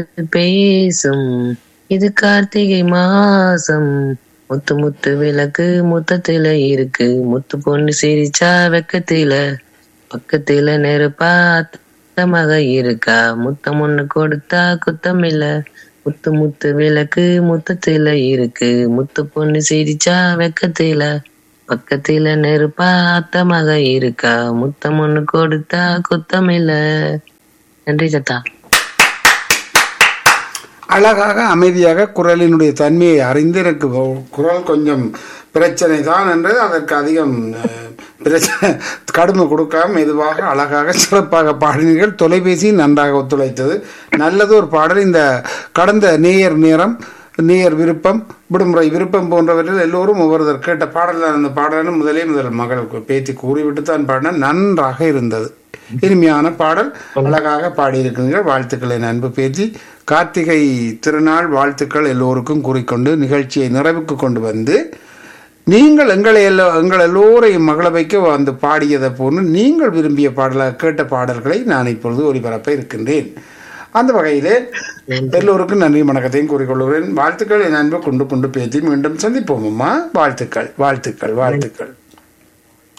பேசும் இது கார்த்திகை மாசம் முத்து முத்து விளக்கு முத்தத்துல இருக்கு முத்து பொண்ணு சிரிச்சா வெக்கத்தில பக்கத்துல நெருப்பா அத்தமாக இருக்கா முத்தம் ஒண்ணு கொடுத்தா குத்தம் இல்ல முத்து முத்து விளக்கு முத்தத்துல இருக்கு முத்து பொண்ணு சிரிச்சா வெக்கத்தில பக்கத்துல நெருப்பா அத்தமாக இருக்கா முத்தம் ஒண்ணு கொடுத்தா குத்தம் இல்ல நன்றி சத்தா அழகாக அமைதியாக குரலினுடைய தன்மையை அறிந்து எனக்கு ஒ- குரல் கொஞ்சம் பிரச்சனை தான் என்று அதற்கு அதிகம் அஹ், பிரச்சனை கடுமை கொடுக்காம மெதுவாக அழகாக சிறப்பாக பாடினீர்கள் தொலைபேசி நன்றாக ஒத்துழைத்தது நல்லது ஒரு பாடல் இந்த கடந்த நேயர் நேரம் நேயர் விருப்பம் விடுமுறை விருப்பம் போன்றவற்றில் எல்லோரும் ஒவ்வொருத்தர் கேட்ட பாடல் தான் அந்த பாடலும் முதலே முதல் மகள் பேத்தி கூறிவிட்டு தான் பாடின நன்றாக இருந்தது இனிமையான பாடல் அழகாக பாடியிருக்கிறீர்கள் வாழ்த்துக்களை அன்பு பேத்தி கார்த்திகை திருநாள் வாழ்த்துக்கள் எல்லோருக்கும் கூறிக்கொண்டு நிகழ்ச்சியை நிறைவுக்கு கொண்டு வந்து நீங்கள் எங்களை எல்லோ எங்கள் எல்லோரையும் மகள வைக்க வந்து பாடியதை போன்று நீங்கள் விரும்பிய பாடலாக கேட்ட பாடல்களை நான் இப்பொழுது ஒளிபரப்ப இருக்கின்றேன் அந்த வகையிலே எல்லோருக்கும் நன்றி வணக்கத்தையும் கூறிக்கொள்கிறேன் வாழ்த்துக்கள் என் அன்பு கொண்டு கொண்டு பேசி மீண்டும் சந்திப்போம் அம்மா வாழ்த்துக்கள் வாழ்த்துக்கள் வாழ்த்துக்கள்